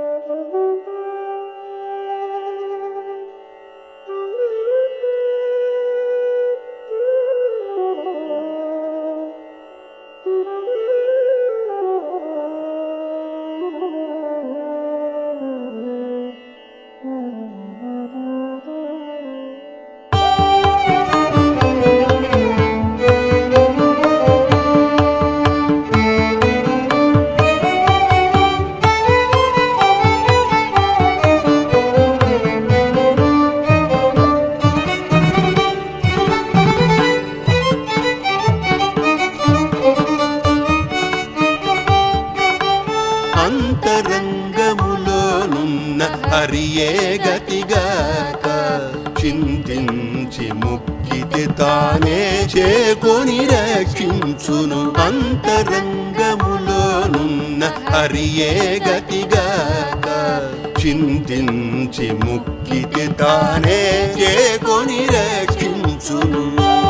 అంతరంగములోనున్న హరియే గతిగాక చింతించి ముక్కితి తానే చేకొని రక్షించును అంతరంగములోనున్న హరియే గతిగాక చింతించి ముక్కితి తానే చేకొని రక్షించును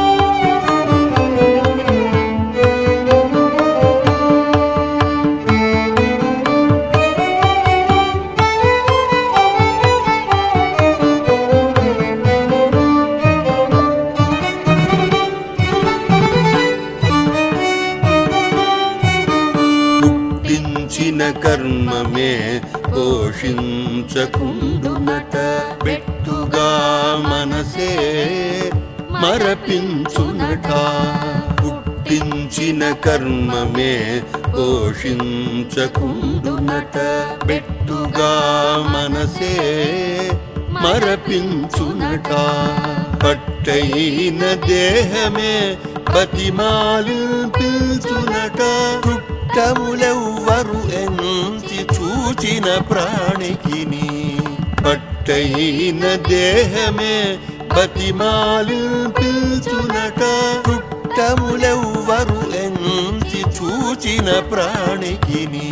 పుట్టించిన కర్మమే పోషించకుండునట పెట్టుగా మనసే మరపించునట పుట్టించిన కర్మమే పోషించకుండునట పెట్టుగా మనసే మరపించునట పట్టైన దేహమే బతిమాలు పిల్చునట చుట్టములెవ్వరు ఎంచి చూచిన ప్రాణికిని పట్టైన దేహమే బతిమాలు పిల్చునట చుట్టములెవ్వరు ఎంచి చూచిన ప్రాణికిని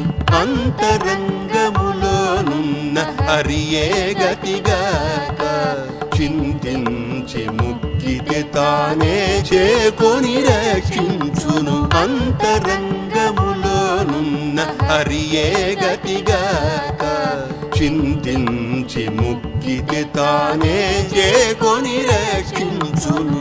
అంతరంగములోనున్న హరియే గతిగాక చింతించి ముక్కితి తానే చేకొని రక్షించును అంతరంగములోనున్న హరియే గతిగాక చింతించి ముక్కితి తానే చేకొని రక్షించును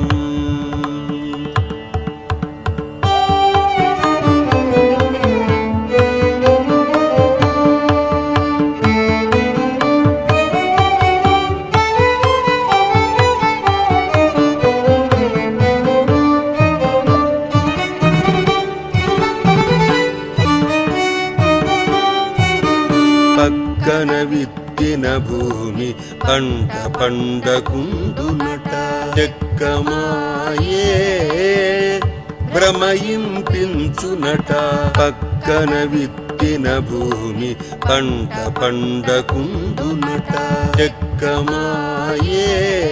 పక్కన విత్తిన భూమి పంట పండకుండునట చెక్కమాయే భ్రమయింపించునట పక్కన విత్తిన భూమి పంట పండకుండునట చెక్కమాయే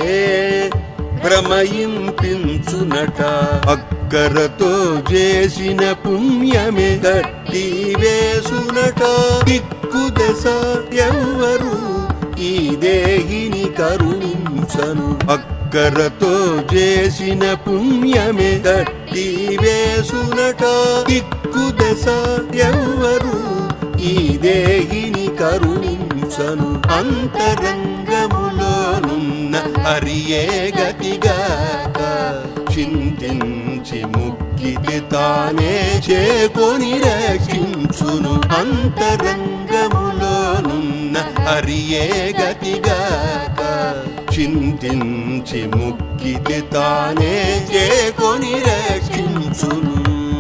భ్రమయింపించునట అక్కరతో చేసిన పుణ్యమే గట్టి వేసునట దిక్కు దశ ఎవ్వరు ఈ దేహిని కరుణించను అక్కరతో చేసిన పుణ్యమే గట్టి వేసునట దిక్కు దశ ఎవ్వరు ఈ దేహిని కరుణించను అంతరంగములోనున్న హరియే గతిగాక చింతించి ముక్కితి తానే చేకొని రక్షించును అంతరంగములోనున్న హరియే గతిగాక చింతించి ముక్కితి తానే చేకొని రక్షించును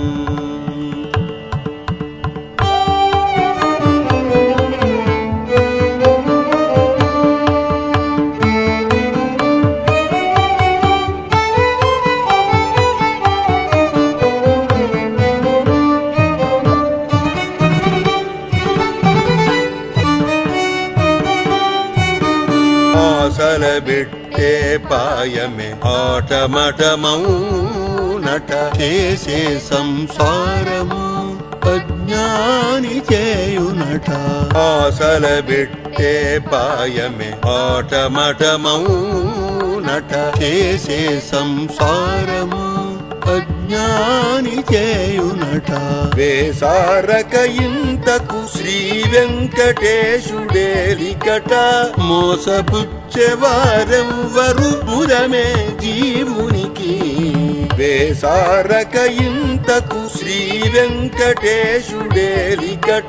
ఆసల బిట్టే పాయమే ఆటమటమౌనట చేసే సంసారము అజ్ఞాని చేయునట ఆసల బిట్టే పాయమే ఆటమటమౌనట చేసే సంసారము అజ్ఞాని చేయునట వేసారక ఇంతకు శ్రీ వెంకటేశుడేలికట మోసపుచ్చెవారెవ్వరు మురమే జీవునికి వేసారక ఇంతకు శ్రీ వెంకటేశుడేలికట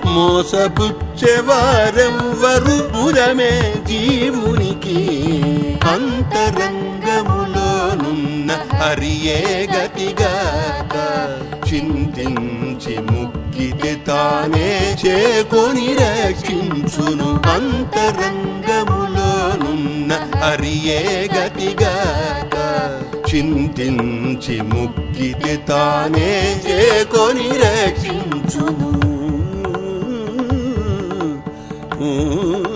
మోసపుచ్చెవారెవ్వరు మురమే జీవునికి అంతరంగములోనున్న హరియే గతిగాక చింతించి ముక్కితే తానే చేకొని రక్షించును అంతరంగములోనున్న హరియే గతిగాక చింతించి ముక్కితే తానే చేకొని రక్షించును